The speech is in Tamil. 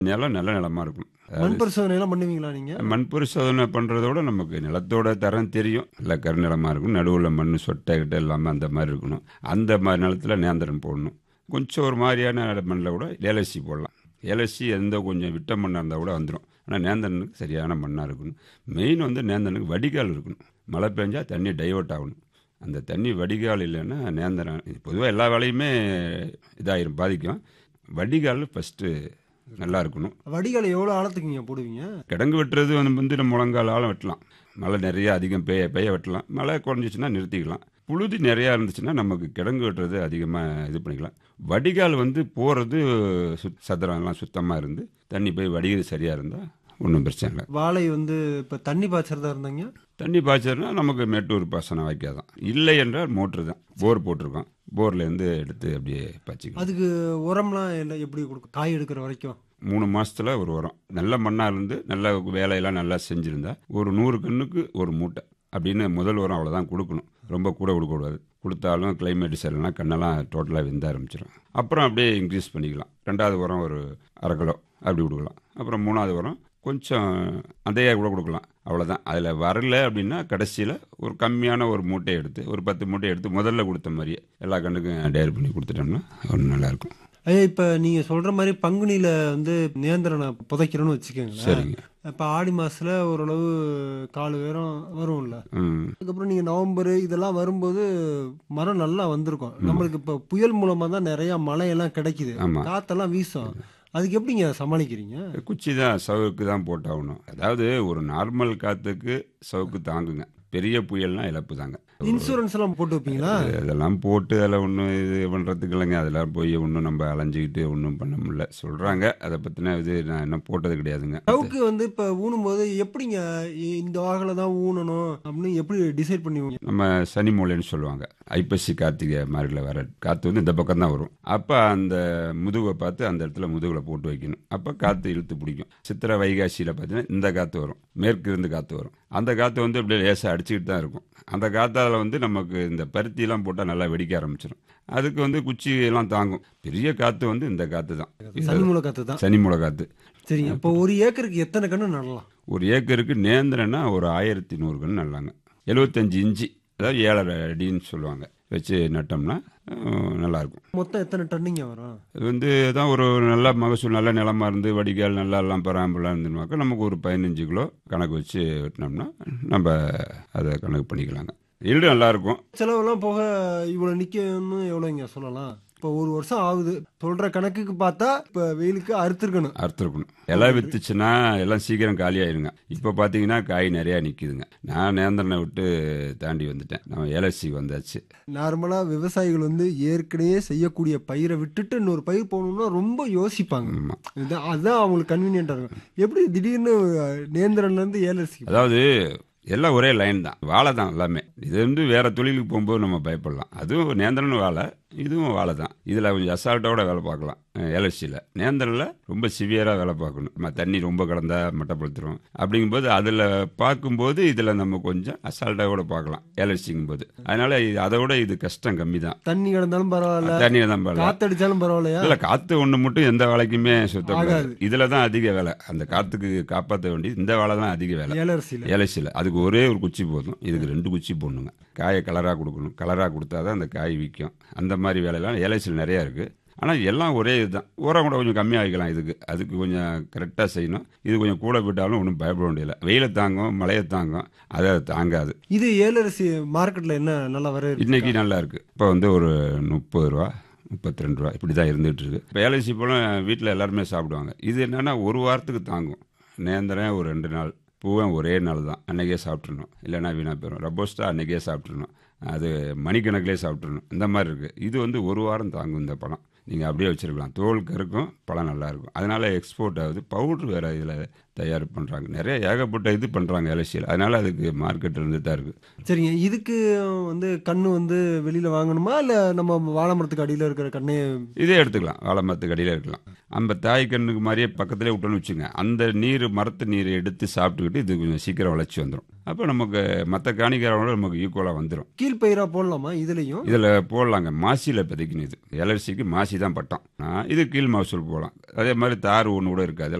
நிலம் நல்ல நிலமா இருக்கணும் மண் பரிசோதனை எல்லாம் பண்ணுவீங்களா நீங்க மண் பரிசோதனை பண்ணுறதோட நமக்கு நிலத்தோட தரம் தெரியும் இல்லை கருநிலமாக இருக்கும் நடுவில் மண் சொட்டை கிட்ட இல்லாமல் அந்த மாதிரி இருக்கணும் அந்த மாதிரி நிலத்துல நேந்திரம் போடணும் கொஞ்சம் ஒரு மாதிரியான மண்ணில் கூட ஏலசி போடலாம் ஏலசி எந்த கொஞ்சம் விட்ட மண்ணாக இருந்தால் கூட வந்துடும் ஆனால் நேந்திரனுக்கு சரியான மண்ணாக இருக்கணும் மெயின் வந்து நேந்திரனுக்கு வடிகால் இருக்கணும் மழை பெஞ்சா தண்ணி டைவர்ட் ஆகணும் அந்த தண்ணி வடிகால் இல்லைன்னா நேந்திரம் பொதுவாக எல்லா வேலையுமே இதாயிரும் பாதிக்கும் வடிகால் ஃபஸ்ட்டு நல்லா இருக்கணும் வடிகால் எவ்வளவு ஆழத்துக்கு நீங்க போடுவீங்க கிடங்கு வெட்டுறது வந்து வந்து நம்ம முழங்கால் ஆழம் வெட்டலாம் மழை நிறைய அதிகம் பெய்ய பெய்ய வெட்டலாம் மழை குறைஞ்சிச்சுன்னா நிறுத்திக்கலாம் புழுதி நிறையா இருந்துச்சுன்னா நமக்கு கிடங்கு வெட்டுறது அதிகமாக இது பண்ணிக்கலாம் வடிகால் வந்து போகிறது சுத் சதுரம்லாம் சுத்தமாக இருந்து தண்ணி போய் வடிகிறது சரியாக இருந்தால் ஒன்றும் பிரச்சனை இல்லை வாழை வந்து இப்ப தண்ணி பாய்ச்சறதா இருந்தாங்க தண்ணி பாய்ச்சல்னா நமக்கு மேட்டூர் பாசனம் வாய்க்காதான் இல்லை என்றால் மோட்ரு தான் போர் போட்டிருக்கோம் போர்லேருந்து எடுத்து அப்படியே பாய்ச்சிக்கலாம் அதுக்கு உரம்லாம் எல்லாம் எப்படி கொடுக்கும் காய் எடுக்கிற வரைக்கும் மூணு மாசத்துல ஒரு உரம் நல்ல மண்ணாக இருந்து நல்ல வேலையெல்லாம் நல்லா செஞ்சுருந்தா ஒரு நூறு கண்ணுக்கு ஒரு மூட்டை அப்படின்னு முதல் உரம் அவ்வளோதான் கொடுக்கணும் ரொம்ப கூட கொடுக்கக்கூடாது கொடுத்தாலும் கிளைமேட் சரியில்லைனா கண்ணெல்லாம் டோட்டலாக வெந்த ஆரம்பிச்சிடும் அப்புறம் அப்படியே இன்க்ரீஸ் பண்ணிக்கலாம் ரெண்டாவது உரம் ஒரு அரை கிலோ அப்படி கொடுக்கலாம் அப்புறம் மூணாவது உரம் கொஞ்சம் அதையே கூட கொடுக்கலாம் அவ்வளோதான் அதில் வரல அப்படின்னா கடைசியில் ஒரு கம்மியான ஒரு மூட்டையை எடுத்து ஒரு பத்து மூட்டையை எடுத்து முதல்ல கொடுத்த மாதிரியே எல்லா கண்ணுக்கும் டயர் பண்ணி கொடுத்துட்டோம்னா ஒன்றும் நல்லாயிருக்கும் ஐயா இப்ப நீங்க சொல்ற மாதிரி பங்குனியில வந்து நேந்திரனை புதைக்கிறோன்னு வச்சுக்கோங்களேன் சரிங்க இப்ப ஆடி மாசத்துல ஓரளவு கால் உயரம் வரும்ல ம் அதுக்கப்புறம் நீங்க நவம்பர் இதெல்லாம் வரும்போது மரம் நல்லா வந்திருக்கும் நம்மளுக்கு இப்ப புயல் மூலமா தான் நிறைய மழையெல்லாம் கிடைக்குது ஆமா. காத்தெல்லாம் வீசும் அதுக்கு எப்படிங்க சமாளிக்கிறீங்க குச்சி தான் சவுக்கு தான் போட்டாகணும் அதாவது ஒரு நார்மல் காற்றுக்கு சவுக்கு தாங்குங்க பெரிய புயல்னா இழப்பு தாங்க இன்சூரன்ஸ் எல்லாம் போட்டு வைப்பீங்களா அதெல்லாம் போட்டு அதில் ஒன்றும் இது பண்ணுறதுக்கு இல்லைங்க அதெல்லாம் போய் ஒன்றும் நம்ம அலைஞ்சிக்கிட்டு ஒன்றும் பண்ண முடியல சொல்கிறாங்க அதை பற்றின இது நான் இன்னும் போட்டது கிடையாதுங்க சவுக்கு வந்து இப்ப ஊனும் போது எப்படிங்க இ- இந்த வாகல தான் ஊனணும் அப்படின்னு எப்படி டிசைட் பண்ணுவீங்க நம்ம சனி மூலைன்னு சொல்லுவாங்க ஐப்பசி கார்த்திகை மாதிரில வர காற்று வந்து இந்த பக்கம் தான் வரும் அப்போ அந்த முதுகை பார்த்து அந்த இடத்துல முதுகில் போட்டு வைக்கணும் அப்போ காற்று இழுத்து பிடிக்கும் சித்திரை வைகாசியில் பார்த்தீங்கன்னா இந்த காற்று வரும் மேற்கு இருந்து காற்று வரும் அந்த காற்று வந்து அப்படியே லேசாக அடிச்சுக்கிட்டு தான் இருக்கும் அந்த காற்றால வந்து நமக்கு இந்த பருத்திலாம் போட்டால் நல்லா வெடிக்க ஆரம்பிச்சிடும் அதுக்கு வந்து குச்சி எல்லாம் தாங்கும் பெரிய காற்று வந்து இந்த காற்று தான் சனி மூல காத்து தான் சனி மூலை காற்று சரிங்க இப்போ ஒரு ஏக்கருக்கு எத்தனை கன்று நடலாம் ஒரு ஏக்கருக்கு நேந்திரன்னா ஒரு ஆயிரத்தி நூறு கன்று நல்லாங்க எழுபத்தஞ்சு இன்ச்சு அதாவது ஏழரை அடின்னு சொல்லுவாங்க வச்சு நட்டோம்னா அஹ், நல்லாயிருக்கும் மொத்தம் எத்தனை டன்னுங்க வரும் இது வந்து தான் ஒரு நல்ல மகசூல் நல்ல நிலமா இருந்து வடிகால் நல்லா எல்லாம் பராமரிலாம் இருந்துனாக்கா நமக்கு ஒரு பதினஞ்சு கிலோ கணக்கு வச்சு வெட்டினோம்னா நம்ம அதை கணக்கு பண்ணிக்கலாங்க ஈல்டு நல்லாயிருக்கும் செலவெல்லாம் போக இவ்வளவு நிக்கணும்னு எவ்வளவுங்க சொல்லலாம் இப்போ ஒரு வருஷம் ஆகுது சொல்ற கணக்குக்கு பார்த்தா இப்ப வெயிலுக்கு அறுத்துருக்கணும் அறுத்துருக்கணும் இலை வித்துச்சுன்னா எல்லாம் சீக்கிரம் காலியாயிருங்க இப்போ பார்த்தீங்கன்னா காய் நிறையா நிற்கிதுங்க நான் நேந்திரனை விட்டு தாண்டி வந்துட்டேன் நம்ம ஏலசி வந்தாச்சு நார்மலா விவசாயிகள் வந்து ஏற்கனவே செய்யக்கூடிய பயிரை விட்டுட்டு இன்னொரு பயிர் போகணும்னா ரொம்ப யோசிப்பாங்க ஆமா. இது- அதுதான் அவங்களுக்கு கன்வீனியன்டா இருக்கும் எப்படி திடீர்னு நேந்திரன்ல இருந்து ஏலரிசி அதாவது எல்லாம் ஒரே லைன் தான் வாழை தான் எல்லாமே இது வந்து வேற தொழிலுக்கு போகும்போது நம்ம பயப்படலாம் அதுவும் நேந்திரன் வாழை இதுவும் வாழை தான் இதில் கொஞ்சம் அசால்ட்டோட வேலை பார்க்கலாம் எலர்ஜியில் நேந்திரனில் ரொம்ப சிவியராக வேலை பார்க்கணும் நம்ம தண்ணி ரொம்ப கடந்தா மட்டப்படுத்துரும் அப்படிங்கும்போது அதில் பார்க்கும்போது இதில் நம்ம கொஞ்சம் அசால்ட்டாக கூட பார்க்கலாம் எலர்ஜிங்கும் போது அதனால இது அதை விட இது கஷ்டம் கம்மி தான் தண்ணி கிடந்தாலும் பரவாயில்ல தண்ணியை தான் பார்க்கலாம் காத்தடிச்சாலும் பரவாயில்லையா இல்ல காத்து ஒண்ணு மட்டும் எந்த வேலைக்குமே சுத்தக்கூடாது ஆகாது. இதுல தான் அதிக வேலை அந்த காத்துக்கு காப்பாற்ற வேண்டியது இந்த வேலை தான் அதிக வேலை ஏலரிசியில ஏலசியில் அதுக்கு ஒரே ஒரு குச்சி போதும் இதுக்கு ரெண்டு குச்சி போடணுங்க காயை கலராக கொடுக்கணும் கலராக கொடுத்தா தான் அந்த காய் விற்கும் அந்த மாதிரி வேலையெல்லாம் ஏலசியில் நிறையா இருக்குது ஆனால் எல்லாம் ஒரே இதுதான் உரம் கூட கொஞ்சம் கம்மியாக வைக்கலாம் இதுக்கு அதுக்கு கொஞ்சம் கரெக்டாக செய்யணும் இது கொஞ்சம் கூட விட்டாலும் ஒன்றும் பயப்பட வேண்டியதில்லை வெயிலை தாங்கும் மழையை தாங்கும் அதை தாங்காது இது ஏலரிசி மார்க்கெட்ல என்ன நல்லா வர இன்னைக்கு நல்லா இருக்கு இப்போ வந்து ஒரு முப்பது ரூபா முப்பத்தி ரெண்டு ரூபா இப்படி தான் இருந்துகிட்டு இருக்கு இப்போ ஏலசி பழம் வீட்டில் எல்லாருமே சாப்பிடுவாங்க இது என்னன்னா ஒரு வாரத்துக்கு தாங்கும் நேந்திரம் ஒரு ரெண்டு நாள் பூவன் ஒரே நாள் தான் அன்னைக்கே சாப்பிட்றணும் இல்லைன்னா வீணாக போயிடும் ரப்போஸ்டா அன்னைக்கே சாப்பிட்றணும் அது மணிக்கணக்கிலே சாப்பிட்றணும் இந்த மாதிரி இருக்குது இது வந்து ஒரு வாரம் தாங்கும் இந்த பழம் நீங்கள் அப்படியே வச்சிருக்கலாம் தோல் கருக்கும் பழம் நல்லா இருக்கும் அதனால எக்ஸ்போர்ட் ஆகுது பவுட்ரு வேறு இதில் தயார் பண்ணுறாங்க நிறைய ஏகப்பட்ட இது பண்ணுறாங்க எலசியில் அதனால அதுக்கு மார்க்கெட் இருந்து தான் இருக்குது சரிங்க இதுக்கு வந்து கண்ணு வந்து வெளியில வாங்கணுமா இல்ல நம்ம வாழை மரத்துக்கு அடியில இருக்கிற கண்ணே இதே எடுத்துக்கலாம் வாழை மரத்துக்கு அடியில் இருக்கலாம் நம்ம தாய் கண்ணுக்கு மாதிரியே பக்கத்துலேயே விட்டோன்னு வச்சுங்க அந்த நீர் மரத்து நீரை எடுத்து சாப்பிட்டுக்கிட்டு இது கொஞ்சம் சீக்கிரம் வளர்ச்சி வந்துடும் அப்போ நமக்கு மற்ற காணிக்காரோட நமக்கு ஈக்குவலாக வந்துடும் கீழ்பயிரா போடலாமா இதுலயும் இதில் போடலாங்க மாசியில் விதைக்கணும் இது எலர்சிக்கு மாசி தான் பட்டம் ஆ, இது கீழ் மகசூல் போகலாம் அதே மாதிரி தார் ஒன்று கூட இருக்காது